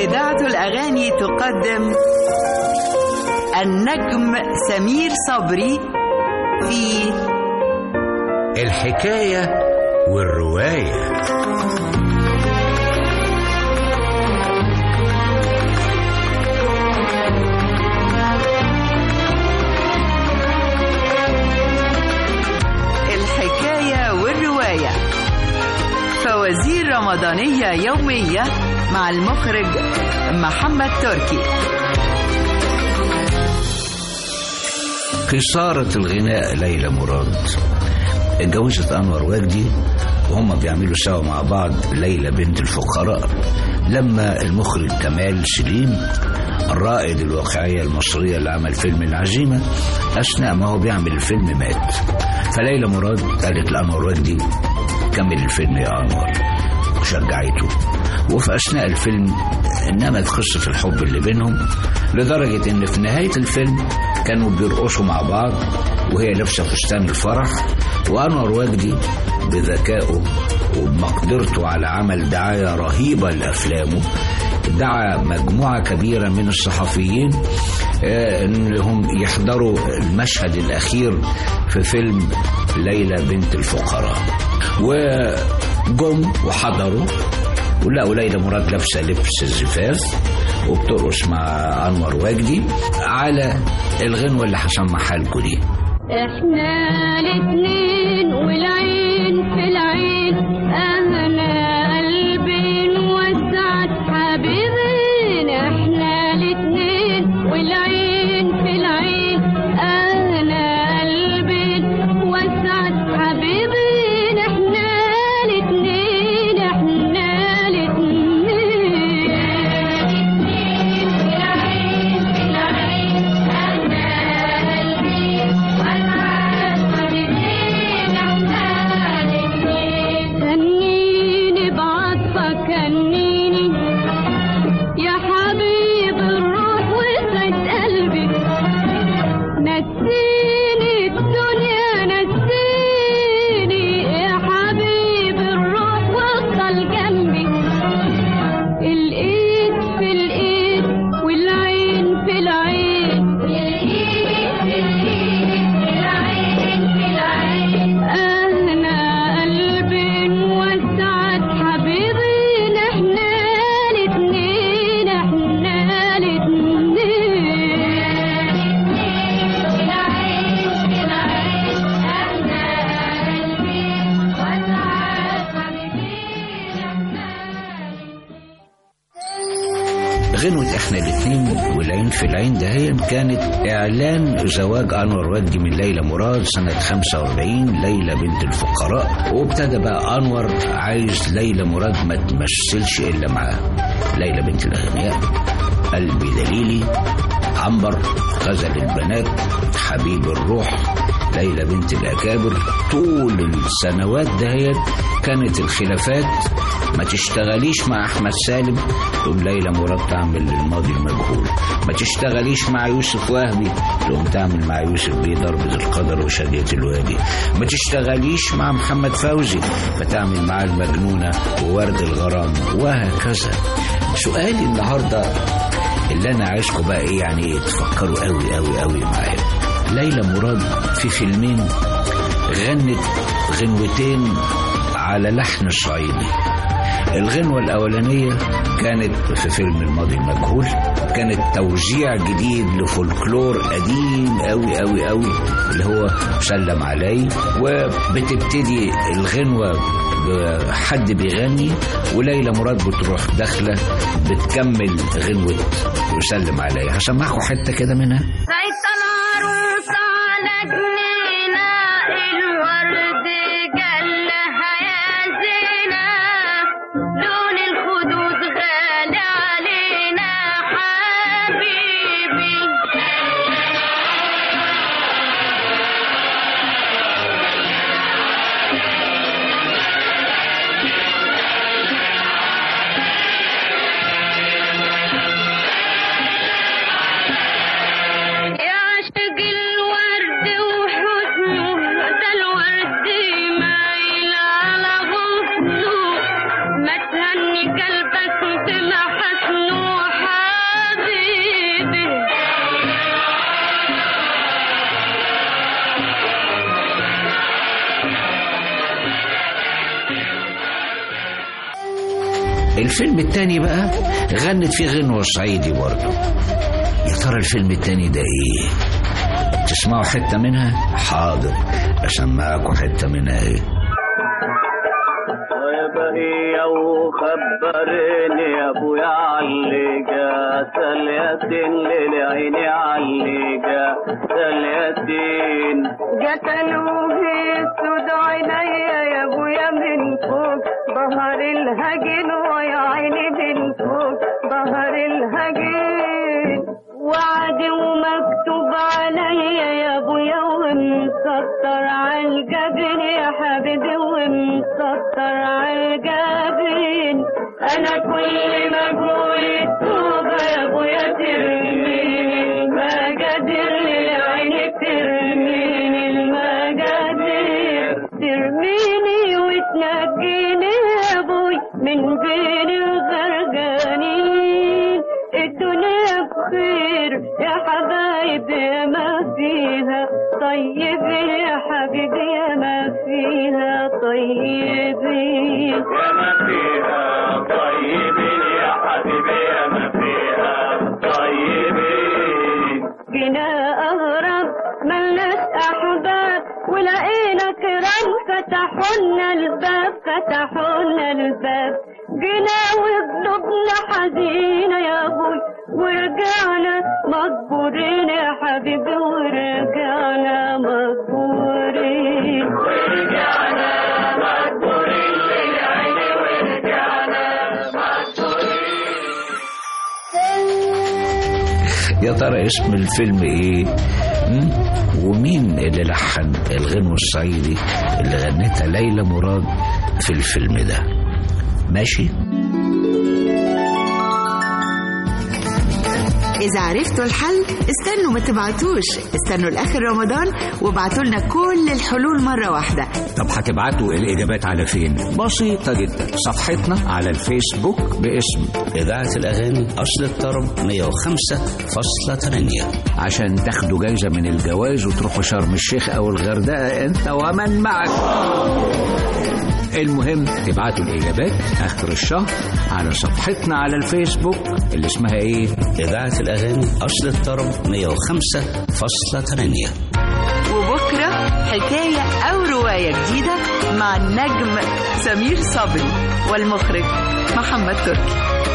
إذاعة الأغاني تقدم النجم سمير صبري في الحكاية والرواية الحكاية والرواية فوازير رمضانية يومية مع المخرج محمد تركي قصارة الغناء ليلى مراد اتجوزت أنور وجدي وهم بيعملوا سوا مع بعض ليلى بنت الفقراء لما المخرج كمال سليم الرائد الواقعية المصرية اللي عمل فيلم العزيمة أثناء ما هو بيعمل الفيلم مات فليلى مراد قالت لأنور وجدي كمل الفيلم يا أنور وشجعته وفي أثناء الفيلم نمت قصة الحب اللي بينهم لدرجة إن في نهاية الفيلم كانوا بيرقصوا مع بعض وهي لابسة فستان الفرح وأنور وجدي بذكائه وبمقدرته على عمل دعاية رهيبة لأفلامه دعا مجموعة كبيرة من الصحفيين آه، انهم يحضروا المشهد الاخير في فيلم ليلى بنت الفقراء وجم وحضروا ولقوا ليلى مراد لابسه لبس الزفاف وبترقص مع انور وجدي على الغنوه اللي هسمعها لكم دي احنا الاتنين والعين في العين انا قلبي وسعت حبيبين احنا الاتنين والعين في العين انا قلبي وسعت حبيبين احنا الاتنين احنا الاتنين والعين في العين انا قلبي كنيني بعطفك كنيني يا حبيب الروح وسعد قلبي نسيني الدنيا نسيني يا حبيب الروح وصل جنبي الايد في الايد والعين في العين الايد في الايد والعين في العين انا قلبي وسعت حبيبي احنا الاتنين احنا الاتنين والعين في العين انا قلبي وسعت حبيبي احنا غنوة احنا الاتنين والعين في العين ده هي كانت اعلان زواج انور وجدي من ليلى مراد سنة 45 ليلى بنت الفقراء وابتدى بقى انور عايز ليلى مراد ما تمثلش الا معاه ليلى بنت الاغنياء قلبي دليلي عنبر غزل البنات حبيب الروح ليلى بنت الأكابر طول السنوات دهيت كانت الخلافات ما تشتغليش مع أحمد سالم تقوم ليلى مراد تعمل الماضي المجهول ما تشتغليش مع يوسف وهبي تقوم تعمل مع يوسف بيه ضربة القدر وشادية الوادي ما تشتغليش مع محمد فوزي فتعمل معاه المجنونة وورد الغرام وهكذا سؤالي النهارده اللي انا عايزكم بقى ايه يعني إيه تفكروا قوي قوي قوي معايا ليلى مراد في فيلمين غنت غنوتين على لحن صعيدي الغنوة الأولانية كانت في فيلم الماضي المجهول كانت توزيع جديد لفولكلور قديم قوي قوي قوي اللي هو سلم علي وبتبتدي الغنوة بحد بيغني وليلى مراد بتروح داخلة بتكمل غنوة وسلم علي هسمعكم حتة كده منها سيطان عروسة على جنينة الورد جلها يا زينة لون الخدود غالي علينا حبيبي يا الفيلم التاني بقى غنت فيه غنوة صعيدي برضه يا ترى الفيلم التاني ده ايه تسمعوا حتة منها حاضر اسمعكوا حتة منها ايه يا بهية وخبرني يا ابويا علقة سليتين للعيني علقة سليتين قتلوه السود عينيا يا ابويا من فوق ظهر الهجن ويا عيني من فوق ظهر الهجن وعد ومكتوب عليا يا ابويا ومسطر على الجبين يا حبيبي ومسطر على الجبين انا كل مجهول التوبه يا ابويا ترميني المجادير للعين ترميني المجادير ترميني وتنجيني يا ابوي من بين الغرقانين الدنيا بخير يا حبايبي يا ما فيها طيب يا حبيبي يا ما فيها طيبين يا ما فيها طيبين يا حبيبي يا ما فيها طيبين جينا أغرب ملناش أحباب ولقينا كرام فتحولنا الباب فتحولنا الباب جينا وقلوبنا حزينة يا أبوي ورجعنا مجبورين يا حبيبي ورجعنا مجبورين يا ترى اسم الفيلم ايه مم؟ ومين اللي لحن الغنوة الصعيدي اللي غنتها ليلى مراد في الفيلم ده ماشي إذا عرفتوا الحل استنوا ما تبعتوش استنوا لآخر رمضان وابعتوا لنا كل الحلول مرة واحدة طب هتبعتوا الإجابات على فين؟ بسيطة جدا صفحتنا على الفيسبوك باسم إذاعة الأغاني أصل الطرب 105.8 عشان تاخدوا جايزة من الجواز وتروحوا شرم الشيخ أو الغردقة أنت ومن معك المهم تبعتوا الإجابات آخر الشهر على صفحتنا على الفيسبوك اللي اسمها إيه؟ إذاعة الأغاني أصل الطرب 105.8 وبكرة حكاية أو رواية جديدة مع النجم سمير صبري والمخرج محمد تركي